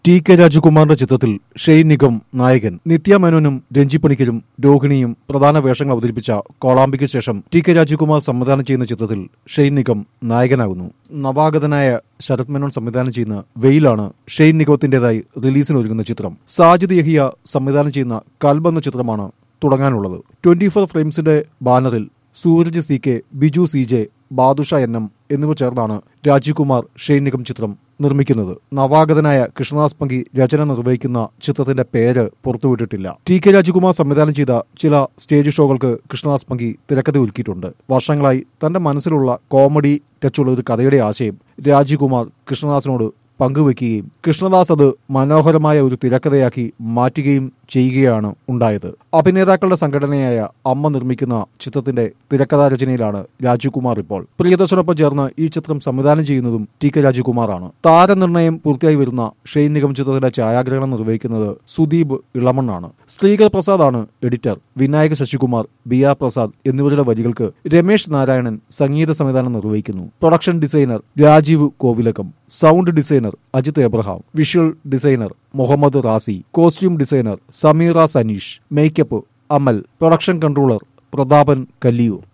T K രാജകുമാറിന്റെ ചിത്രത്തിൽ Shane Nigam നായകൻ നിത്യ മേനോനും രഞ്ജി പണിക്കരും രോഹിണിയും പ്രധാന വേഷങ്ങൾ അവതരിപ്പിച്ച കോളാമ്പിക്ക് ശേഷം ടി കെ രാജകുമാർ സംവിധാനം ചെയ്യുന്ന ചിത്രത്തിൽ ഷെയ്ൻ നിഗം നായകനാകുന്നു നവാഗതനായ ശരത് മേനോൻ സംവിധാനം ചെയ്യുന്ന വെയിലാണ് ഷെയ്ൻ നിഗത്തിന്റേതായി റിലീസിന് ഒരുങ്ങുന്ന ചിത്രം സാജിദ് യഹിയ സംവിധാനം ചെയ്യുന്ന കൽബ് എന്ന ചിത്രമാണ് തുടങ്ങാനുള്ളത് ട്വന്റി ഫോർ ഫ്രെയിംസിന്റെ ബാനറിൽ Sooraj C K Biju C J Badusha N M എന്നിവർ ചേർന്നാണ് രാജീവ്കുമാർ ഷെയ്ൻ നിഗം ചിത്രം നിർമ്മിക്കുന്നത് നവാഗതനായ കൃഷ്ണദാസ് പങ്കി രചന നിർവഹിക്കുന്ന ചിത്രത്തിന്റെ പേര് പുറത്തുവിട്ടിട്ടില്ല ടി കെ രാജകുമാർ സംവിധാനം ചെയ്ത ചില സ്റ്റേജ് ഷോകൾക്ക് കൃഷ്ണദാസ് പങ്കി തിരക്കഥ ഒരുക്കിയിട്ടുണ്ട് വർഷങ്ങളായി തന്റെ മനസ്സിലുള്ള കോമഡി ടച്ചുള്ള ഒരു കഥയുടെ ആശയം രാജീവ്കുമാർ കൃഷ്ണദാസിനോട് പങ്കുവെക്കുകയും കൃഷ്ണദാസ് അത് മനോഹരമായ ഒരു തിരക്കഥയാക്കി മാറ്റുകയും ചെയ്യുകയാണ് ഉണ്ടായത് അഭിനേതാക്കളുടെ സംഘടനയായ അമ്മ നിർമ്മിക്കുന്ന ചിത്രത്തിന്റെ തിരക്കഥാ രചനയിലാണ് രാജീവ് കുമാർ ഇപ്പോൾ പ്രിയദർശനൊപ്പം ചേർന്ന് ഈ ചിത്രം സംവിധാനം ചെയ്യുന്നതും ടി കെ രാജീവ്കുമാറാണ് താരനിർണയം പൂർത്തിയായി വരുന്ന ഷെയ്ൻ നിഗം ചിത്രത്തിന്റെ ഛായാഗ്രഹണം നിർവഹിക്കുന്നത് സുദീപ് ഇളമണ്ണാണ് ശ്രീകർ പ്രസാദ് ആണ് editor Vinayaka Sasikumar B R Prasad എന്നിവരുടെ വരികൾക്ക് രമേശ് നാരായണൻ സംഗീത സംവിധാനം നിർവഹിക്കുന്നു production designer Rajeev Kovilakam sound designer Ajith Abraham visual designer Muhammad Razi costume designer Sameera Saneesh makeup Amal production controller Prathapan Kalliyoor